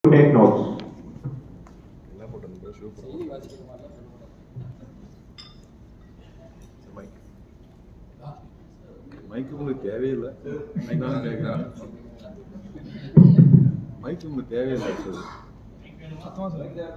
take notes. என்ன போட்டிருந்தா shoe mic mic உங்களுக்கு தேவையில்லை நான் கேட்குறேன் மைக் உங்களுக்கு தேவையில்லை சார்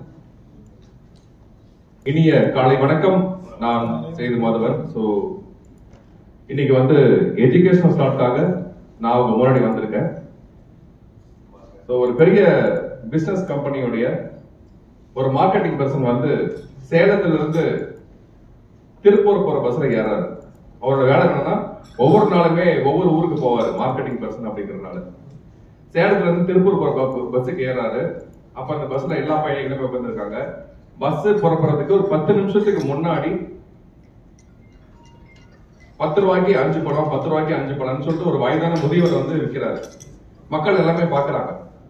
இனிய காலை வணக்கம் நான் செய்து மாதவன் ஸோ இன்னைக்கு வந்து எஜுகேஷன் ஸ்டார்ட்காக நான் உங்க முன்னாடி வந்திருக்கேன் ஸோ ஒரு பெரிய பிசினஸ் கம்பெனியுடைய ஒரு மார்க்கெட்டிங் பர்சன் வந்து சேலத்துல இருந்து திருப்பூர் போற பஸ்ல ஏறாரு அவரோட வேலை என்னன்னா ஒவ்வொரு நாளுமே ஒவ்வொரு ஊருக்கு போவாரு மார்க்கெட்டிங் பர்சன் அப்படிங்கறதுனால சேலத்துல இருந்து திருப்பூர் போற பஸ்ஸுக்கு ஏறாரு அப்ப அந்த பஸ்ல எல்லா பையன்களுமே உட்காந்துருக்காங்க பஸ் புறப்படுறதுக்கு ஒரு பத்து நிமிஷத்துக்கு முன்னாடி பத்து ரூபாய்க்கு அஞ்சு பழம் பத்து ரூபாய்க்கு அஞ்சு பழம்னு சொல்லிட்டு ஒரு வயதான முதியவர் வந்து விற்கிறாரு மக்கள் எல்லாமே பாக்குறாங்க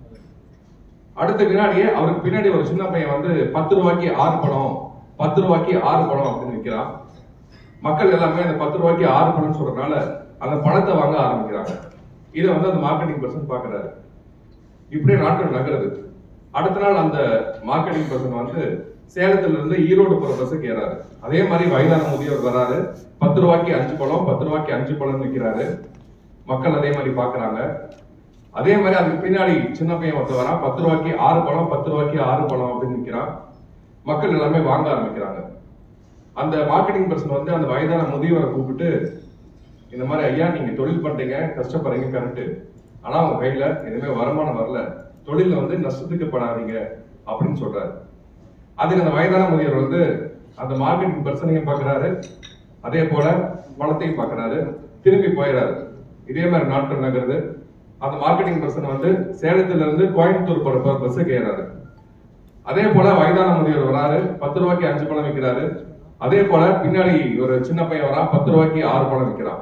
அடுத்த வினாடியே அவருக்கு பின்னாடி ஒரு சின்ன பையன் வந்து பத்து ரூபாய்க்கு ஆறு பழம் பத்து ரூபாய்க்கு ஆறு பழம் அப்படின்னு விற்கிறான் மக்கள் எல்லாமே அந்த பத்து ரூபாய்க்கு ஆறு பழம் சொல்றதுனால அந்த பழத்தை வாங்க ஆரம்பிக்கிறாங்க இதை வந்து அந்த மார்க்கெட்டிங் பர்சன் பாக்குறாரு இப்படியே நாட்கள் நகருது அடுத்த நாள் அந்த மார்க்கெட்டிங் பர்சன் வந்து சேலத்துல இருந்து ஈரோடு போற பஸ்ஸுக்கு ஏறாரு அதே மாதிரி வயதான முதியவர் வராரு பத்து ரூபாய்க்கு அஞ்சு பழம் பத்து ரூபாய்க்கு அஞ்சு பழம் விற்கிறாரு மக்கள் அதே மாதிரி பாக்குறாங்க அதே மாதிரி அதுக்கு பின்னாடி சின்ன பையன் ஒருத்தர் வரான் பத்து ரூபாய்க்கு ஆறு பழம் பத்து ரூபாய்க்கு ஆறு பழம் அப்படின்னு விற்கிறான் மக்கள் எல்லாமே வாங்க ஆரம்பிக்கிறாங்க அந்த மார்க்கெட்டிங் பர்சன் வந்து அந்த வயதான முதியவரை கூப்பிட்டு இந்த மாதிரி ஐயா நீங்க தொழில் பண்றீங்க கஷ்டப்படுறீங்க கரெக்ட் ஆனா உங்க கையில எதுவுமே வருமானம் வரல தொழில வந்து நஷ்டத்துக்கு படாதீங்க அப்படின்னு சொல்றாரு அதுக்கு அந்த வயதான முதியவர் வந்து அந்த மார்க்கெட்டிங் பர்சனையும் பாக்குறாரு அதே போல பணத்தையும் பாக்குறாரு திரும்பி போயிடாரு இதே மாதிரி நாட்கள் நகருது அந்த மார்க்கெட்டிங் பர்சன் வந்து சேலத்துல இருந்து கோயம்புத்தூர் போற பஸ்ஸுக்கு ஏறாரு அதே போல வயதான முதியவர் வராரு பத்து ரூபாய்க்கு அஞ்சு பழம் விற்கிறாரு அதே போல பின்னாடி ஒரு சின்ன பையன் வரான் பத்து ரூபாய்க்கு ஆறு பழம் விற்கிறான்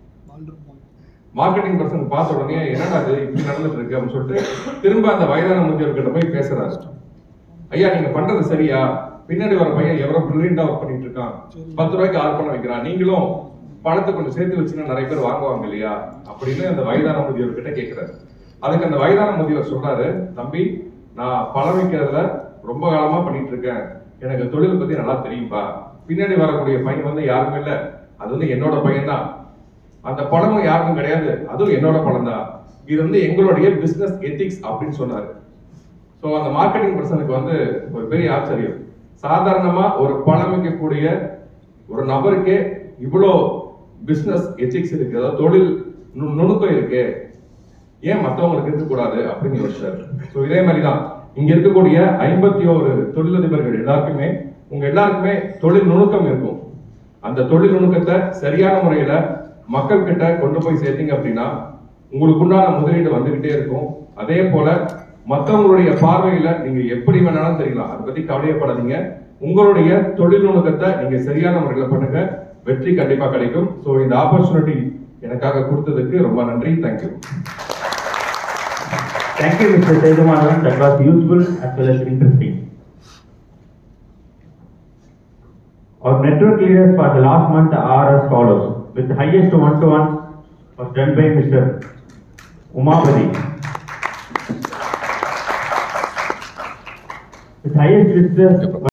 மார்க்கெட்டிங் பர்சன் பார்த்த உடனே என்னடா இது இப்படி நடந்துட்டு இருக்கு அப்படின்னு சொல்லிட்டு திரும்ப அந்த வயதான முதியவர் கிட்ட போய் பேசுறாரு ஐயா நீங்க பண்றது சரியா பின்னாடி வர பையன் எவ்வளவு பிரில்லியண்டா ஒர்க் பண்ணிட்டு இருக்கான் பத்து ரூபாய்க்கு ஆறு பணம் வைக்கிறான் நீங்களும் பணத்தை கொஞ்சம் சேர்த்து வச்சுன்னா நிறைய பேர் வாங்குவாங்க இல்லையா அப்படின்னு அந்த வயதான முதியவர் கிட்ட கேட்கிறாரு அதுக்கு அந்த வயதான முதியவர் சொல்றாரு தம்பி நான் பழம் வைக்கிறதுல ரொம்ப காலமா பண்ணிட்டு இருக்கேன் எனக்கு தொழில் பத்தி நல்லா தெரியும்பா பின்னாடி வரக்கூடிய பையன் வந்து யாருமே இல்ல அது வந்து என்னோட பையன் தான் அந்த பழமும் யாருக்கும் கிடையாது அதுவும் என்னோட பழம் தான் இது வந்து எங்களுடைய பிசினஸ் எத்திக்ஸ் அப்படின்னு சொன்னாரு சோ அந்த மார்க்கெட்டிங் பர்சனுக்கு வந்து ஒரு பெரிய ஆச்சரியம் சாதாரணமா ஒரு பணம் வைக்கக்கூடிய ஒரு நபருக்கே இவ்வளோ பிசினஸ் எத்திக்ஸ் இருக்கு அதாவது தொழில் நு- நுணுக்கம் இருக்கு ஏன் மத்தவங்களுக்கு இருக்கக்கூடாது அப்படின்னு யோசிச்சாரு சோ இதே மாதிரி தான் இங்க இருக்கக்கூடிய ஐம்பத்தி ஒரு தொழிலதிபர்கள் எல்லாருக்குமே உங்க எல்லாருக்குமே தொழில் நுணுக்கம் இருக்கும் அந்த தொழில் நுணுக்கத்தை சரியான முறையில மக்கள் கிட்ட கொண்டு போய் சேர்த்தீங்க அப்படின்னா உங்களுக்கு உண்டான முதலீடு வந்துகிட்டே இருக்கும் அதே போல மத்தவங்களுடைய பார்வையில நீங்க எப்படி வேணாலும் தெரியலாம் அதை பத்தி கவலையப்படாதீங்க உங்களுடைய தொழில் நுணுக்கத்தை நீங்க சரியான முறையில பண்ணுங்க வெற்றி கண்டிப்பா கிடைக்கும் சோ இந்த ஆப்பர்ச்சுனிட்டி எனக்காக கொடுத்ததுக்கு ரொம்ப நன்றி thank you Thank you, Mr. Sedumadhan. That was useful as well as interesting. Our network leaders for the last month are as follows. With the highest one-to-one was done by Mr. Umabadi. With highest visitor